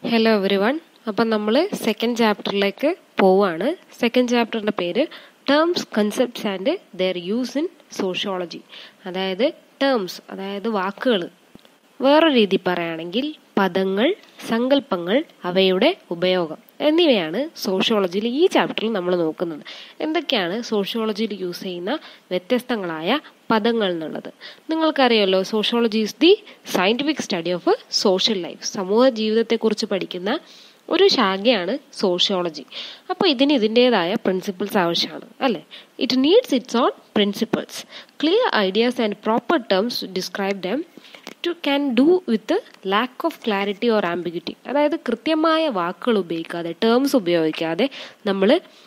hello every one അപ്പം നമ്മൾ second ചാപ്റ്ററിലേക്ക് പോവുകയാണ് സെക്കൻഡ് ചാപ്റ്ററിൻ്റെ പേര് terms concepts and their use in sociology അതായത് ടേംസ് അതായത് വാക്കുകൾ വേറെ രീതി പറയുകയാണെങ്കിൽ പദങ്ങൾ സങ്കല്പങ്ങൾ അവയുടെ ഉപയോഗം എന്നിവയാണ് സോഷ്യോളജിയിൽ ഈ ചാപ്റ്ററിൽ നമ്മൾ നോക്കുന്നത് എന്തൊക്കെയാണ് സോഷ്യോളജിയിൽ യൂസ് ചെയ്യുന്ന വ്യത്യസ്തങ്ങളായ പദങ്ങൾ എന്നുള്ളത് നിങ്ങൾക്കറിയാമല്ലോ sociology is the scientific study of social life സമൂഹ ജീവിതത്തെക്കുറിച്ച് പഠിക്കുന്ന ഒരു ശാഖയാണ് സോഷ്യോളജി അപ്പോൾ ഇതിന് ഇതിൻ്റെതായ പ്രിൻസിപ്പിൾസ് ആവശ്യമാണ് അല്ലേ it needs its own principles clear ideas and proper terms describe them to can do with lack of clarity or ambiguity അതായത് കൃത്യമായ വാക്കുകൾ ഉപയോഗിക്കാതെ ടേംസ് ഉപയോഗിക്കാതെ നമ്മൾ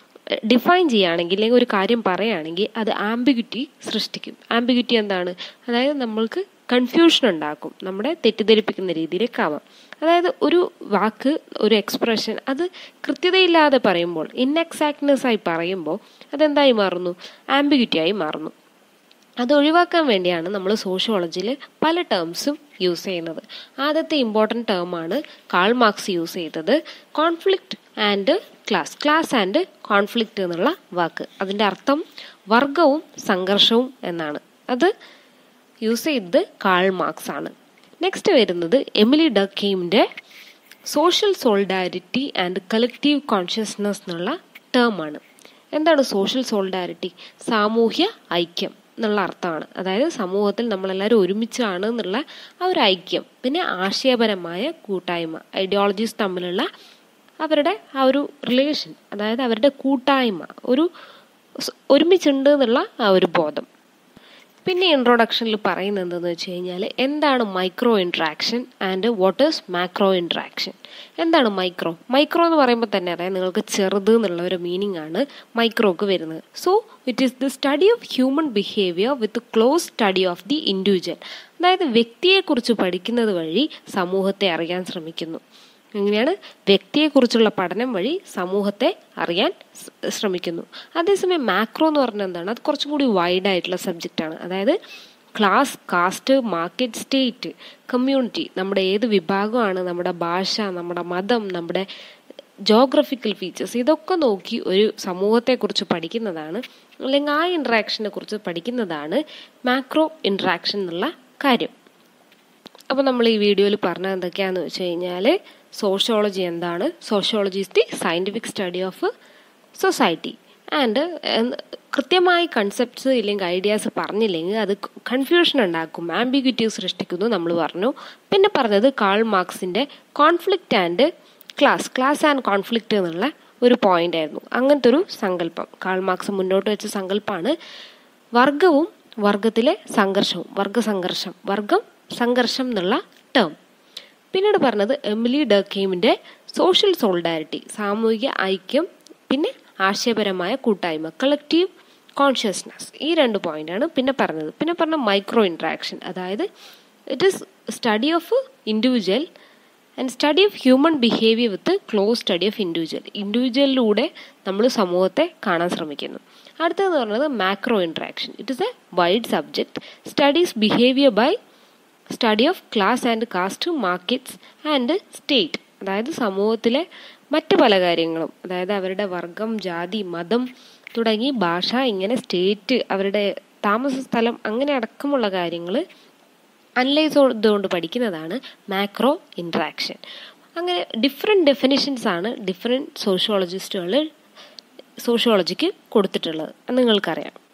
ഡിഫൈൻ ചെയ്യുകയാണെങ്കിൽ അല്ലെങ്കിൽ ഒരു കാര്യം പറയുകയാണെങ്കിൽ അത് ആംബിഗ്യൂറ്റി സൃഷ്ടിക്കും ആംബിഗ്യൂറ്റി എന്താണ് അതായത് നമ്മൾക്ക് കൺഫ്യൂഷൻ ഉണ്ടാക്കും നമ്മുടെ തെറ്റിദ്ധരിപ്പിക്കുന്ന രീതിയിലേക്കാവാം അതായത് ഒരു വാക്ക് ഒരു എക്സ്പ്രഷൻ അത് കൃത്യതയില്ലാതെ പറയുമ്പോൾ ഇൻഎക്സാക്ട്നെസ് ആയി പറയുമ്പോൾ അതെന്തായി മാറുന്നു ആംബിഗ്യൂറ്റി ആയി മാറുന്നു അത് ഒഴിവാക്കാൻ വേണ്ടിയാണ് നമ്മൾ സോഷ്യോളജിയിൽ പല ടേംസും യൂസ് ചെയ്യുന്നത് ആദ്യത്തെ ഇമ്പോർട്ടൻറ്റ് ടേമാണ് കാൾ മാർക്സ് യൂസ് ചെയ്തത് conflict and class class and conflict എന്നുള്ള വാക്ക് അതിൻ്റെ അർത്ഥം വർഗവും സംഘർഷവും എന്നാണ് അത് യൂസ് ചെയ്തത് കാൾ മാർക്സ് ആണ് നെക്സ്റ്റ് വരുന്നത് എമിലി ഡക്കീമിൻ്റെ social solidarity and collective consciousness എന്നുള്ള ടേമാണ് എന്താണ് സോഷ്യൽ സോൾഡാരിറ്റി സാമൂഹ്യ ഐക്യം എന്നുള്ള അർത്ഥമാണ് അതായത് സമൂഹത്തിൽ നമ്മളെല്ലാവരും ഒരുമിച്ചാണ് എന്നുള്ള ആ ഒരു ഐക്യം പിന്നെ ആശയപരമായ കൂട്ടായ്മ ഐഡിയോളജീസ് തമ്മിലുള്ള അവരുടെ ആ ഒരു റിലേഷൻ അതായത് അവരുടെ കൂട്ടായ്മ ഒരു ഒരുമിച്ചുണ്ട് എന്നുള്ള ആ ഒരു ബോധം പിന്നെ ഇൻട്രൊഡക്ഷനിൽ പറയുന്നത് എന്തെന്ന് വെച്ച് കഴിഞ്ഞാൽ എന്താണ് micro interaction and what is macro interaction എന്താണ് മൈക്രോ മൈക്രോ എന്ന് പറയുമ്പോൾ തന്നെ അറിയാം നിങ്ങൾക്ക് ചെറുത് എന്നുള്ള ഒരു മീനിങ് ആണ് മൈക്രോക്ക് വരുന്നത് so it is the study of human behaviour with close study of the individual അതായത് വ്യക്തിയെക്കുറിച്ച് പഠിക്കുന്നത് വഴി സമൂഹത്തെ അറിയാൻ ശ്രമിക്കുന്നു ഇങ്ങനെയാണ് വ്യക്തിയെക്കുറിച്ചുള്ള പഠനം വഴി സമൂഹത്തെ അറിയാൻ ശ്രമിക്കുന്നു അതേസമയം മാക്രോ എന്ന് പറഞ്ഞാൽ എന്താണ് അത് കുറച്ചും കൂടി വൈഡ് ആയിട്ടുള്ള സബ്ജക്റ്റാണ് അതായത് class caste market state community നമ്മുടെ ഏത് വിഭാഗമാണ് നമ്മുടെ ഭാഷ നമ്മുടെ മതം നമ്മുടെ ജോഗ്രഫിക്കൽ ഫീച്ചേഴ്സ് ഇതൊക്കെ നോക്കി ഒരു സമൂഹത്തെക്കുറിച്ച് പഠിക്കുന്നതാണ് അല്ലെങ്കിൽ ആ ഇൻട്രാക്ഷനെ കുറിച്ച് പഠിക്കുന്നതാണ് മാക്രോ ഇൻട്രാക്ഷൻ എന്നുള്ള കാര്യം അപ്പോൾ നമ്മൾ ഈ വീഡിയോയിൽ പറഞ്ഞത് എന്തൊക്കെയാണെന്ന് വെച്ച് കഴിഞ്ഞാൽ സോഷ്യോളജി എന്താണ് sociology is the scientific study of society and കൃത്യമായി കൺസെപ്റ്റ്സ് ഇല്ലെങ്കിൽ ഐഡിയാസ് പറഞ്ഞില്ലെങ്കിൽ അത് കൺഫ്യൂഷൻ ഉണ്ടാക്കും ആംബിഗ്യൂറ്റി സൃഷ്ടിക്കുന്നു നമ്മൾ പറഞ്ഞു പിന്നെ പറഞ്ഞത് കാൾ മാർക്സിൻ്റെ conflict and class class and conflict എന്നുള്ള ഒരു പോയിന്റ് ആയിരുന്നു അങ്ങനത്തെ ഒരു സങ്കല്പം കാൾ മാർക്സ് മുന്നോട്ട് വെച്ച സങ്കല്പമാണ് വർഗവും വർഗത്തിലെ സംഘർഷവും വർഗസംഘർഷം വർഗം സംഘർഷം എന്നുള്ള ടേം പിന്നീട് പറഞ്ഞത് എമിലി ഡർക്കെയിമിൻ്റെ സോഷ്യൽ സോൾഡാരിറ്റി സാമൂഹിക ഐക്യം പിന്നെ ആശയപരമായ കൂട്ടായ്മ കളക്റ്റീവ് കോൺഷ്യസ്നസ് ഈ രണ്ട് പോയിന്റാണ് പിന്നെ പറഞ്ഞത് പിന്നെ പറഞ്ഞ മൈക്രോ ഇൻട്രാക്ഷൻ അതായത് it is study of individual and study of human behaviour with close study of individual ഇൻഡിവിജ്വലിലൂടെ നമ്മൾ സമൂഹത്തെ കാണാൻ ശ്രമിക്കുന്നു അടുത്തതെന്ന് പറയുന്നത് macro interaction it is a wide subject studies behaviour by study of class and caste markets and state അതായത് സമൂഹത്തിലെ മറ്റ് പല കാര്യങ്ങളും അതായത് അവരുടെ വർഗം ജാതി മതം തുടങ്ങി ഭാഷ ഇങ്ങനെ സ്റ്റേറ്റ് അവരുടെ താമസ സ്ഥലം അങ്ങനെ അടക്കമുള്ള കാര്യങ്ങൾ അനലൈസ് ചെയ്തുകൊണ്ട് പഠിക്കുന്നതാണ് മാക്രോ ഇൻട്രാക്ഷൻ അങ്ങനെ ഡിഫറെൻറ്റ് ഡെഫിനിഷൻസ് ആണ് ഡിഫറെൻറ്റ് സോഷ്യോളജിസ്റ്റുകൾ സോഷ്യോളജിക്ക് കൊടുത്തിട്ടുള്ളത് നിങ്ങൾക്കറിയാം